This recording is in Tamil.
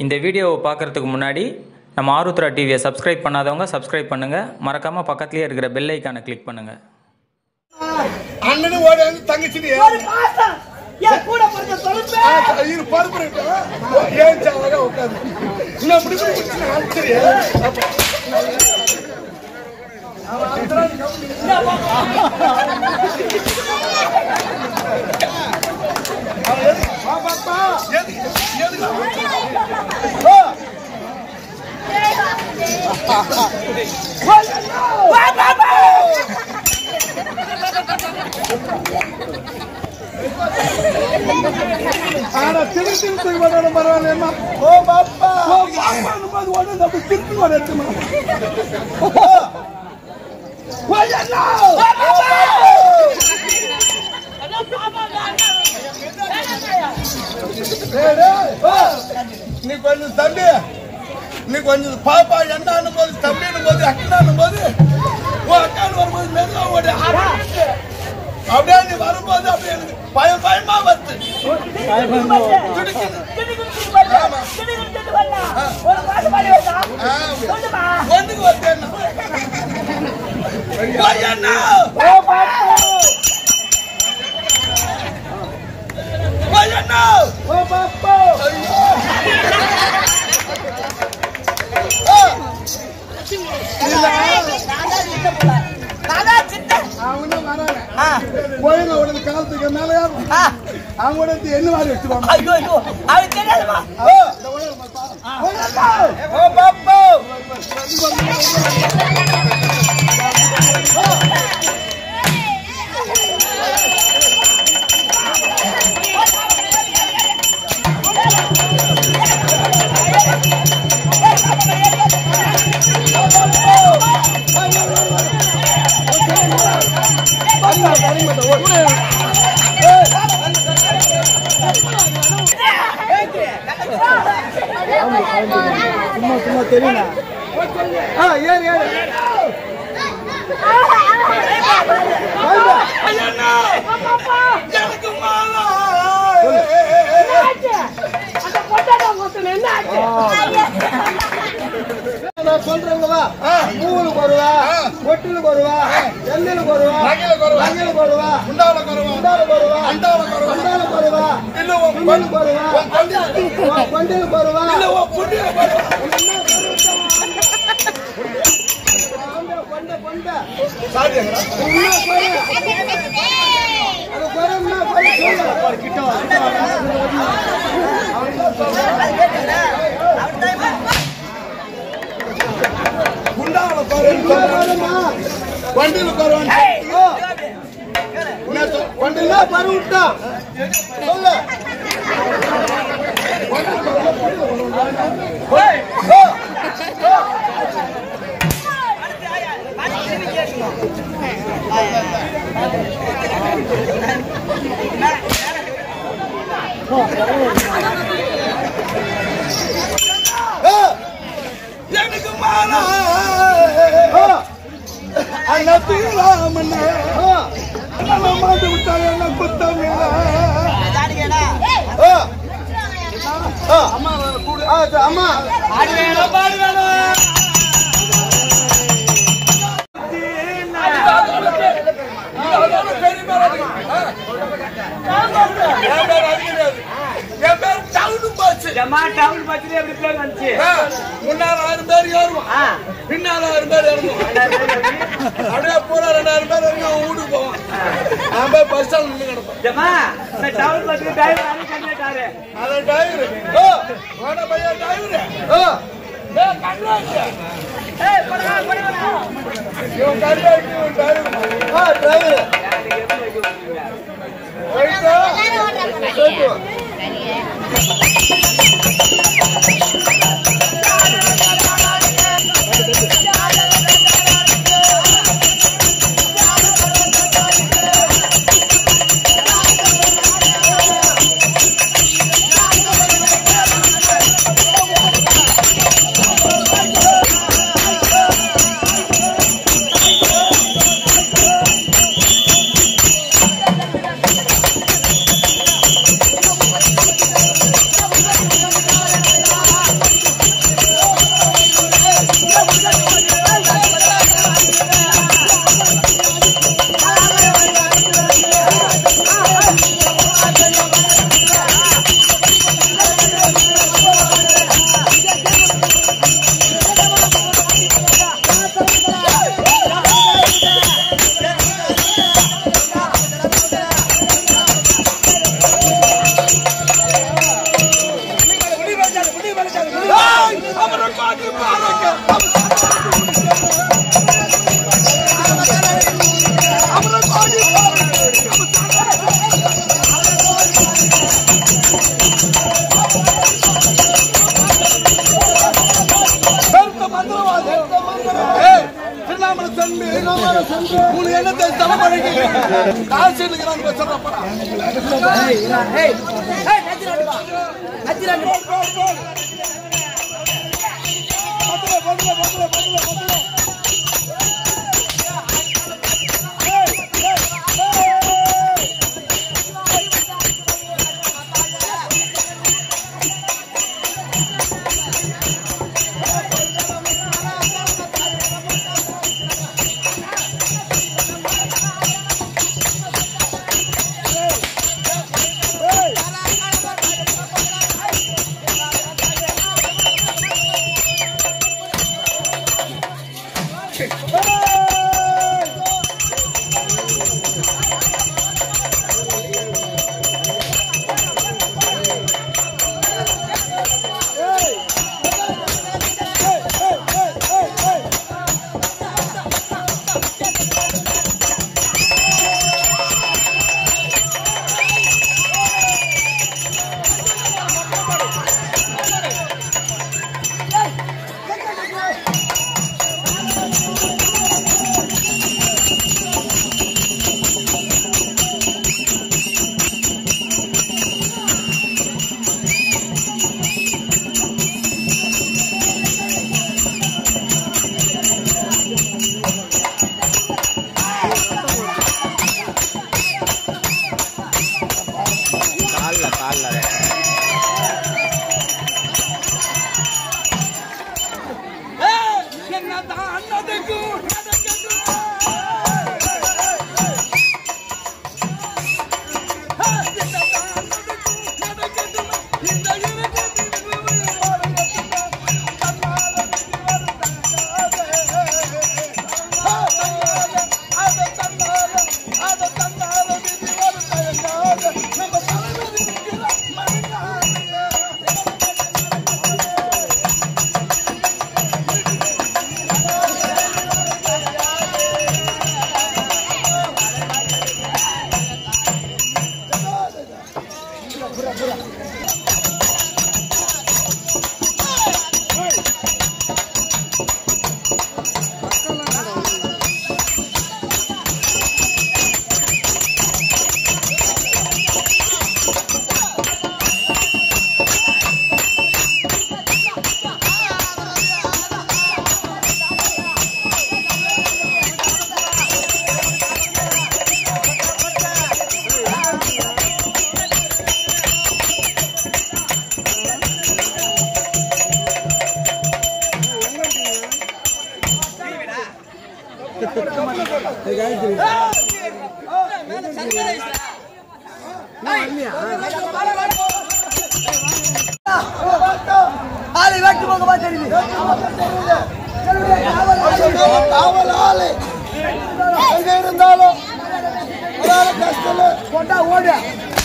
இந்த வீடியோவை பார்க்குறதுக்கு முன்னாடி நம்ம ஆருத்ரா டிவியை சப்ஸ்கிரைப் பண்ணாதவங்க சப்ஸ்கிரைப் பண்ணுங்கள் மறக்காமல் பக்கத்துலேயே இருக்கிற பெல் ஐக்கானை கிளிக் பண்ணுங்கள் அண்ணனும் ஓடி வந்து தங்கச்சி ஒரு மாசம் என் கூட பிறந்த தொழுப்ப இரு பருப்பு ஏன் அழகா உட்காந்து இன்னும் அப்படி இப்படி பிடிச்சு நான் சரி ஆனா திரு திரு பண்ணணும் பரவாயில்லையம்மா ஓ பாப்பா ஓ பாப்பா போது உடனே நம்ம திருப்பி வர எடுத்துமா நீ கொஞ்சம் தம்பி நீ கொஞ்சம் பாப்பா என்ன போது தம்பின்னு போது அக்கனான்னு போது உன் அக்கான்னு வரும்போது மெதுவா ஓடி ஆரம்பிச்சு. அப்படியே நீ வரும்போது அப்படியே எனக்கு பயம் பயமா வருது ஒரு பாட்டு பாடி வருதா ஆ. சொல்லுமா ஒண்ணுக்கு வருது என்ன பையனா பையனா ஓ பாப்பா நானா சின்ன அவனும் வராங்க கோயில உடனே காலத்துக்கு மேல அவங்க கூட எடுத்து என்ன மாதிரி வச்சுருவாங்க ஐயோ ஐயோ அவன் தெரியாதுமா ஓ பாப்பா சும்மா சும்மா தெரியல ஆ ஏறு ஏறு எனக்கு மாலா அந்த பொட்டாட்ட மொத்தம் என்ன நான் சொல்றேங்களா பூவுக்கு வருவா பொட்டுலுக்கு வருவா எண்ணெய்க்கு வருவா நகையிலுக்கு வருவா உண்டாளுக்கு வருவா உண்டாளுக்கு வருவா அண்டாளுக்கு வருவா அண்டாளுக்கு வருவா இல்ல உன் பொண்ணுக்கு வருவா உன் கொண்டிலுக்கு வருவா இல்ல உன் புண்ணிலுக்கு வருவா குண்டாவள பாரு வண்டியில பாரு வண்டியில பாரு விட்டா சொல்லு எனக்கு மாலா அண்ணா தீராமண்ண மாட்டு விட்டாங்க என்ன குத்தம் அம்மா என் பேர் டவுனு போச்சு ஜமா டவுன் பத்திரி எப்படி பேர் வந்துச்சு முன்னால ஆறு பேர் ஏறுவான் பின்னால ஆறு பேர் ஏறுவான் அப்படியே பூரா ரெண்டாயிரம் பேர் வரைக்கும் அவன் வீட்டுக்கு போவான் நான் போய் பஸ் ஸ்டாண்ட் நின்று கிடப்பேன் ஜமா இந்த டவுன் பத்திரி டிரைவர் யாரும் கண்டிட்டாரு அத டிரைவர் ஓ வாட பையன் டிரைவர் ஓ ஏ கண்டாச்சு ஏய் போடா போடா இவன் கண்டாச்சு இவன் டிரைவர் ஆ டிரைவர் ரைட்டா சரி ஆ காசு இருக்கிறான்னு வச்சிடறப்பா ஆளை வேட்டு போக தெரியுது காவல் ஆளு எங்க இருந்தாலும் அதால கஷ்டம் கொண்டா ஓடு